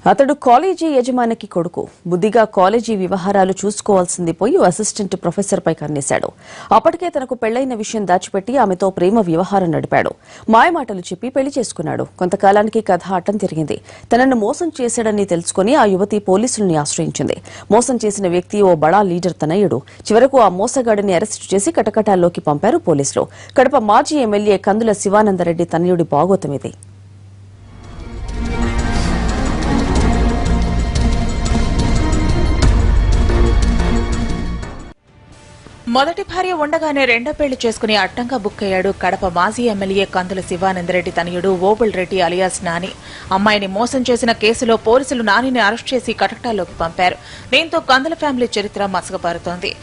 అతడు కాలేజీ యజమానికి కొడుకు బుద్ధిగా కాలేజీ వ్యవహారాలు చూసుకోవాల్సింది పోయి ఓ అసిస్టెంట్ ప్రొఫెసర్ పై కన్నేశాడు అప్పటికే తనకు పెళ్లైన విషయం దాచిపెట్టి ఆమెతో ప్రేమ వ్యవహారం నడిపాడు మాయమాటలు చెప్పి పెళ్లి చేసుకున్నాడు కొంతకాలానికి కథ అడ్డం తిరిగింది తనను మోసం చేశాడని తెలుసుకుని ఆ యువతి పోలీసుల్ని ఆశ్రయించింది మోసం చేసిన వ్యక్తి ఓ బడా లీడర్ తనయుడు చివరకు ఆ మోసగాడిని అరెస్టు చేసి కటకటాల్లోకి పంపారు పోలీసులు కడప మాజీ ఎమ్మెల్యే కందుల శివానందరెడ్డి తనయుడి బాగోతం ఇది మొదటి భార్య ఉండగానే రెండో పెళ్లి చేసుకుని అడ్డంగా బుక్ అయ్యాడు కడప మాజీ ఎమ్మెల్యే కందుల శివానందరెడ్డి తనయుడు ఓబుల్ రెడ్డి అలియాస్ నాని అమ్మాయిని మోసం చేసిన కేసులో పోలీసులు నానిని అరెస్ట్ చేసి కటకటాల్లోకి పంపారు దీంతో కందుల ఫ్యామిలీ చరిత్ర మసకబారుతోంది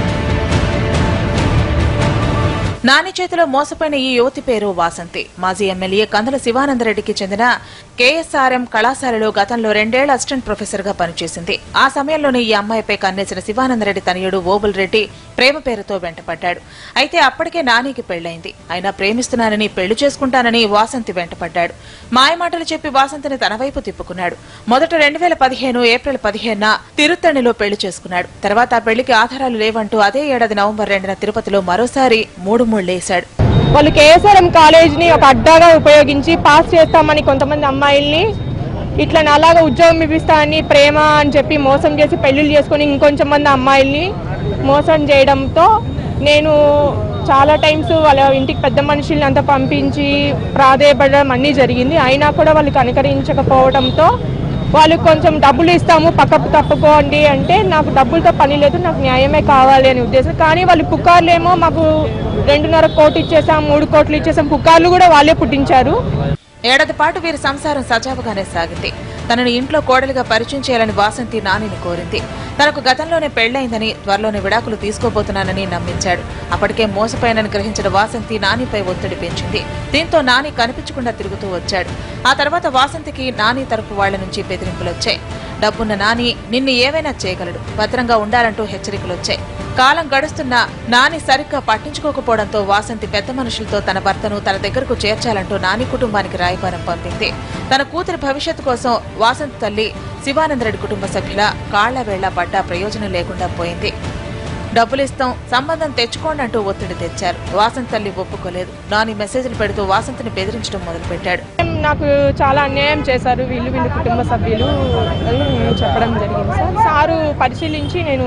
నాని చేతిలో మోసపోయిన ఈ యువతి పేరు వాసంతి మాజీ ఎమ్మెల్యే కందుల శివానందరెడ్డికి చెందిన కేఎస్ఆర్ఎం కళాశాలలో గతంలో రెండేళ్ల అసిస్టెంట్ ప్రొఫెసర్ గా పనిచేసింది ఆ సమయంలోనే ఈ అమ్మాయిపై కన్నేసిన శివానందరెడ్డి తనయుడు ఓబుల్ రెడ్డి ప్రేమ పేరుతో వెంటపడ్డాడు అయితే అప్పటికే నానికి పెళ్లైంది అయినా ప్రేమిస్తున్నానని పెళ్లి చేసుకుంటానని వాసంతి వెంటపడ్డాడు మాయమాటలు చెప్పి వాసంతిని తన వైపు తిప్పుకున్నాడు మొదట రెండు వేల పదిహేను ఏప్రిల్ పదిహేనున తిరుత్తణిలో పెళ్లి చేసుకున్నాడు తర్వాత ఆ పెళ్లికి ఆధారాలు లేవంటూ అదే ఏడాది నవంబర్ రెండున తిరుపతిలో మరోసారి మూడు మూళ్లేశాడు వాళ్ళు కేఎస్ఆర్ఎం కాలేజ్ని ఒక అడ్డాగా ఉపయోగించి పాస్ చేస్తామని కొంతమంది అమ్మాయిల్ని ఇట్లా అలాగా ఉద్యోగం ఇప్పిస్తామని ప్రేమ అని చెప్పి మోసం చేసి పెళ్లిళ్ళు చేసుకొని ఇంకొంచెం మంది అమ్మాయిల్ని మోసం చేయడంతో నేను చాలా టైమ్స్ వాళ్ళ ఇంటికి పెద్ద మనుషుల్ని అంతా పంపించి ప్రాధేయపడడం అన్నీ జరిగింది అయినా కూడా వాళ్ళు కనికరించకపోవడంతో వాళ్ళు కొంచెం డబ్బులు ఇస్తాము పక్కకు తప్పుకోండి అంటే నాకు డబ్బులతో పని లేదు నాకు న్యాయమే కావాలి అనే ఉద్దేశం కానీ వాళ్ళు పుకార్లేమో మాకు రెండున్నర కోట్లు ఇచ్చేసాం మూడు కోట్లు ఇచ్చేసాం పుకార్లు కూడా వాళ్ళే పుట్టించారు ఏడాది పాటు వీరి సంసారం సజావుగానే సాగింది తనను ఇంట్లో కోడలిగా పరిచయం చేయాలని వాసంతి నానిని కోరింది తనకు గతంలోనే పెళ్లైందని త్వరలోనే విడాకులు తీసుకోబోతున్నానని నమ్మించాడు అప్పటికే మోసపోయానని గ్రహించిన వాసంతి నానిపై ఒత్తిడి పెంచింది దీంతో నాని కనిపించకుండా తిరుగుతూ వచ్చాడు ఆ తర్వాత వాసంతికి నాని తరపు వాళ్ల నుంచి బెదిరింపులు వచ్చాయి డబ్బున్న నాని నిన్ను ఏవైనా చేయగలడు భద్రంగా ఉండాలంటూ హెచ్చరికలు వచ్చాయి కాలం గడుస్తున్నా నాని సరిగ్గా పట్టించుకోకపోవడంతో వాసంతి పెద్ద మనుషులతో తన భర్తను తన దగ్గరకు చేర్చాలంటూ నాని కుటుంబానికి రాయబారం పంపింది తన కూతురి భవిష్యత్తు కోసం వాసంతి తల్లి శివానందరెడ్డి కుటుంబ సభ్యుల కాళ్ల వేళ్ల పడ్డా ప్రయోజనం లేకుండా పోయింది డబ్బులిస్తాం సంబంధం తెచ్చుకోండి అంటూ ఒత్తిడి తెచ్చారు వాసంతి తల్లి ఒప్పుకోలేదు నాని మెసేజ్లు పెడుతూ వాసంతిని బెదిరించడం మొదలుపెట్టాడు నాకు చాలా అన్యాయం చేశారు వీళ్ళు వీళ్ళు కుటుంబ సభ్యులు అని చెప్పడం జరిగింది సార్ సారు పరిశీలించి నేను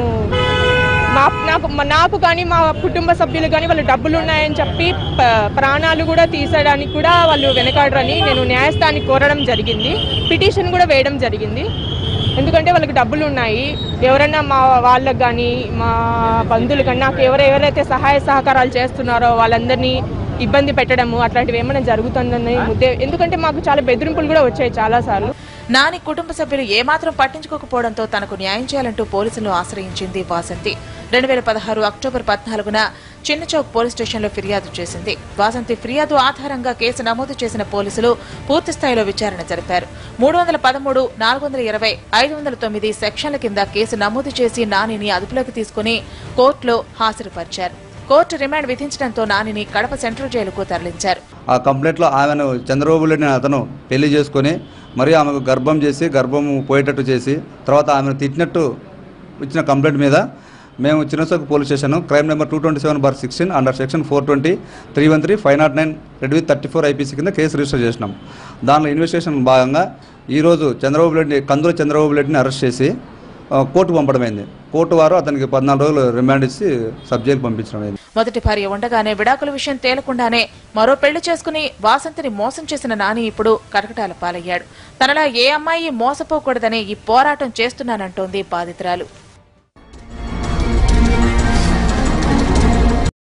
మా నాకు మా- నాకు కానీ మా కుటుంబ సభ్యులు కానీ వాళ్ళు డబ్బులు ఉన్నాయని చెప్పి ప- ప్రాణాలు కూడా తీసేయడానికి కూడా వాళ్ళు వెనకాడరని నేను న్యాయస్థానానికి కోరడం జరిగింది పిటిషన్ కూడా వేయడం జరిగింది ఎందుకంటే వాళ్ళకి డబ్బులు ఉన్నాయి ఎవరైనా మా వాళ్ళకి కానీ మా బంధువులు కానీ నాకు ఎవరు ఎవరైతే సహాయ సహకారాలు చేస్తున్నారో వాళ్ళందరినీ ఇబ్బంది పెట్టడము అట్లాంటివి ఏమైనా జరుగుతుందని ముద్దే ఎందుకంటే మాకు చాలా బెదిరింపులు కూడా వచ్చాయి చాలాసార్లు నాని కుటుంబ సభ్యులు ఏమాత్రం పట్టించుకోకపోవడంతో తనకు న్యాయం చేయాలంటూ పోలీసులను ఆశ్రయించింది వాసంతి రెండు వేల పదహారు అక్టోబర్ పద్నాలుగున చిన్నచౌక్ పోలీస్ స్టేషన్లో ఫిర్యాదు చేసింది వాసంతి ఫిర్యాదు ఆధారంగా కేసు నమోదు చేసిన పోలీసులు పూర్తి స్థాయిలో విచారణ జరిపారు మూడు వందల పదమూడు నాలుగు వందల ఇరవై ఐదు వందల తొమ్మిది సెక్షన్ల కింద కేసు నమోదు చేసి నానిని అదుపులోకి తీసుకుని కోర్టులో హాజరుపరిచారు కోర్టు రిమాండ్ విధించడంతో నానిని కడప సెంట్రల్ జైలుకు తరలించారు ఆ కంప్లైంట్లో ఆమెను చంద్రబాబు నాయుడు అనే అతను పెళ్లి చేసుకొని మరియు ఆమెకు గర్భం చేసి గర్భం పోయేటట్టు చేసి తర్వాత ఆమెను తిట్టినట్టు ఇచ్చిన కంప్లైంట్ మీద మేము చిన్నసోక్ police station crime number two twenty seven bar sixteen under section four twenty three one three five not nine read with thirty four IPC కింద కేసు రిజిస్టర్ చేసినాం దానిలో ఇన్వెస్టిగేషన్ భాగంగా ఈరోజు చంద్రబాబు నాయుడిని కందుల చంద్రబాబు నాయుడిని అరెస్ట్ చేసి ఆ, కోర్టు పంపడమైంది కోర్టు వారు అతనికి పద్నాలుగు రోజులు రిమాండ్ ఇచ్చి సబ్ జైలు పంపించడం అయింది మొదటి భార్య ఉండగానే విడాకుల విషయం తేలకుండానే మరో పెళ్లి చేసుకుని వాసంతిని మోసం చేసిన నాని ఇప్పుడు కటకటాల పాలయ్యాడు తనలా ఏ అమ్మాయి మోసపోకూడదనే ఈ పోరాటం చేస్తున్నానంటోంది బాధితురాలు